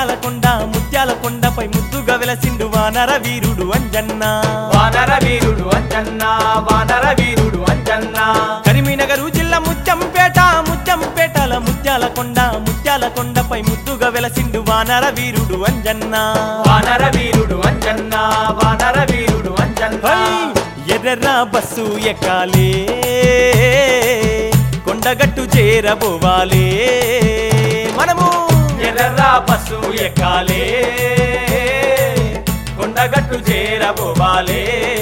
ముత్యాల కొండ ముత్యాల కొండపై ముద్దుగా వెలసిండు వానర వీరుడు అంజన్న వానర వీరుడు అంజన్న వానర వీరుడు అంజన్న కరీంనగర్ జిల్లా ముత్యంపేట ముత్యంపేటల ముత్యాల కొండ ముత్యాల కొండపై ముద్దుగా వెలసిండు వానర వీరుడు అంజన్న వానర వీరుడు అంజన్న వానర వీరుడు అంజన్న హై! ఎర్రర్ర బస్సు ఎక్కాలే కొండగట్టు చేరబోవాలే మనము ఎర్రరా బస్సు ఎక్కాలే కొండగట్టు చేరబోవాలే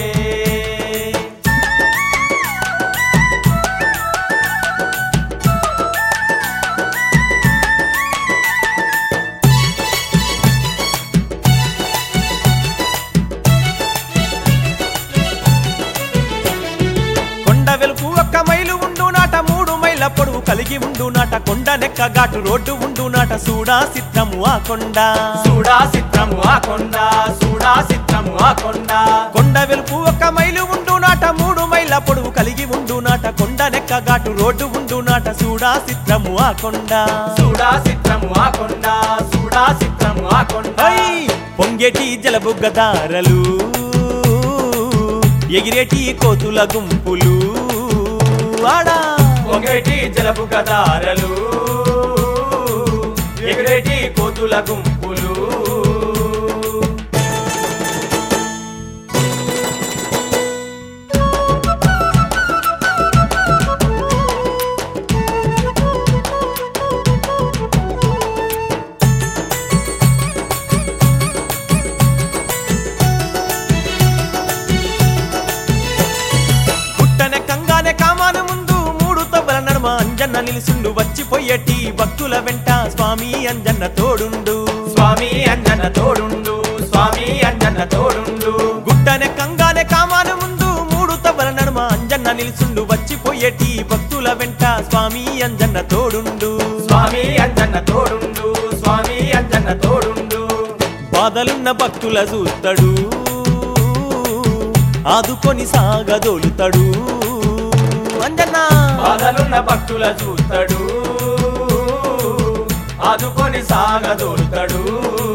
కొండ వెలుపు ఒక్క మైలు ఉండు నాట మూడు మైళ్ళ పొడవు కలిగి ఉండు నాట కొండ నెక్క ఘాటు రోడ్డు ఉండు నాట సూడా సిద్ధము ఆ కొండ చూడా చిత్రము ఆ కొండ చూడా చిత్రము ఆ కొండ కొండ వెలుపు ఒక్క మైలు ఉండు నాట మూడు మైళ్ళ పొడవు కలిగి ఉండు నాట కొండ నెక్క ఘాటు రోడ్డు ఉండు నాట సూడా సిద్ధము ఆ కొండ చూడా చిత్రము ఆ కొండ చూడా చిత్రము ఆ కొండ హై! పొంగేటి జలబుగ్గదారలు ఎగిరేటి కోతుల గుంపులు ఆడా పొగేటి జలపు గదారలు ఎగిరేటి కోతుల గుంపులు పుట్టనే కంగానే కామాన ముందు మూడు తవ్వల నడుమ అంజన్న నిలుసుండు వచ్చిపోయేటి భక్తుల వెంట స్వామి అంజన్న తోడుండు స్వామి అంజన్న తోడుండు స్వామి అంజన్న తోడుండు గుట్టనే కంగానే కామాన ముందు మూడు తవ్వల నడుమ అంజన్న నిలుసుండు వచ్చిపోయేటి భక్తుల వెంట స్వామి అంజన్న తోడుండు స్వామి అంజన్న తోడుండు స్వామి అంజన్న తోడుండు బాధలున్న భక్తుల చూస్తాడు ఆదుకొని సాగదోలుతాడు అంజన్న బాధలున్న భక్తుల చూస్తాడు ఆదుకొని సాగదోలుతాడు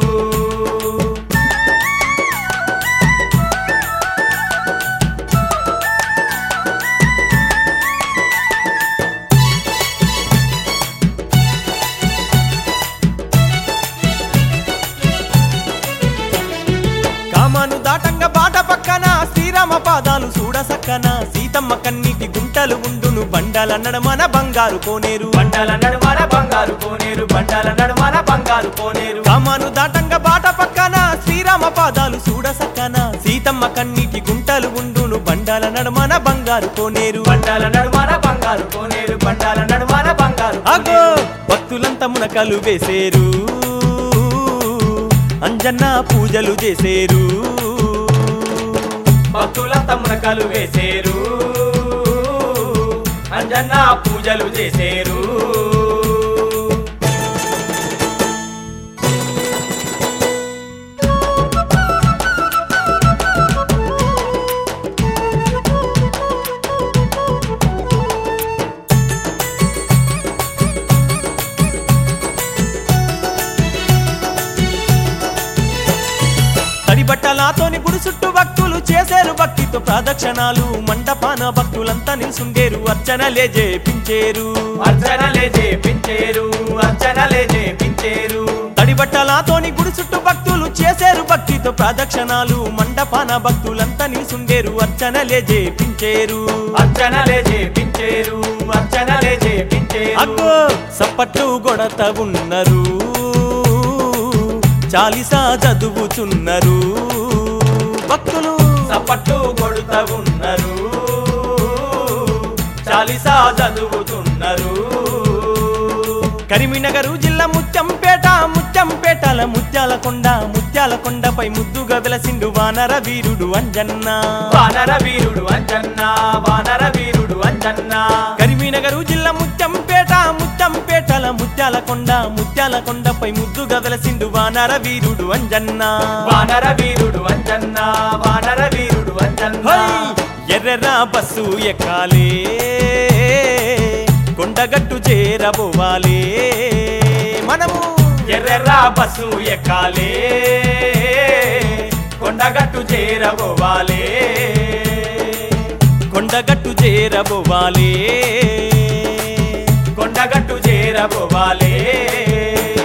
కామాను దాటంగా బాట పక్కన శ్రీరామ పాదాలు చూడ సక్కన సీతమ్మ కన్నీటి గుంటలు ఉండును బండల నడమన బంగారు కోనేరు బండల నడుమన బంగారు కోనేరు బండల నడుమన బంగారు కోనేరు కామాను దాటంగా బాట పక్కన శ్రీరామ పాదాలు చూడ సక్కన సీతమ్మ కన్నీటి గుంటలు ఉండును బండల నడమన బంగారు కోనేరు బండల నడుమన బంగారు కోనేరు బండల నడుమన బంగారు అగో భక్తులంతా మునకలు వేసేరు అంజన్న పూజలు చేసేరు భక్తుల తమ్మునకలు వేసేరు అంజన్న పూజలు చేసేరు తడి బట్టలాతోని గుడి చుట్టూ భక్తులు చేసేరు భక్తితో ప్రదక్షిణాలు మండపాన భక్తులంతా నిల్సుండేరు అర్చనలే చేపించేరు అర్చనలే చేపించేరు అర్చనలే చేపించేరు తడి బట్టలాతోని గుడి చుట్టూ భక్తులు చేసేరు భక్తితో ప్రదక్షిణాలు మండపాన భక్తులంతా నిల్సుండేరు అర్చనలే చేపించేరు అర్చనలే చేపించేరు అర్చనలే చేపించేరు అగ్గో సప్పట్లు గొడత ఉన్నారు చాలిసా చదువుచున్నారు భక్తులు సపట్టు కొడుతా ఉన్నారు చాలిసా చదువుతున్నారు కరీంనగర్ జిల్లా ముత్యంపేట ముత్యంపేటల ముత్యాల కొండ ముత్యాల కొండపై ముద్దుగా వెలసిండు వానర వీరుడు అంజన్న వానర వీరుడు అంజన్న వానర వీరుడు అంజన్న కరీంనగర్ జిల్లా ముత్యంపేట ముత్యంపేటల ముత్యాల కొండ ముత్యాల కొండపై ముద్దుగా వెలసిండు వానర వీరుడు అంజన్న వానర వీరుడు అంజన్న వానర వీరుడు అంజన్న హై! ఎర్రరా బస్సు ఎక్కాలే కొండగట్టు చేరబోవాలే మనము ఎర్రెర్రా బస్సు ఎక్కాలే కొండగట్టు చేరబోవాలే కొండగట్టు చేరబోవాలే కొండగట్టు చేరబోవాలే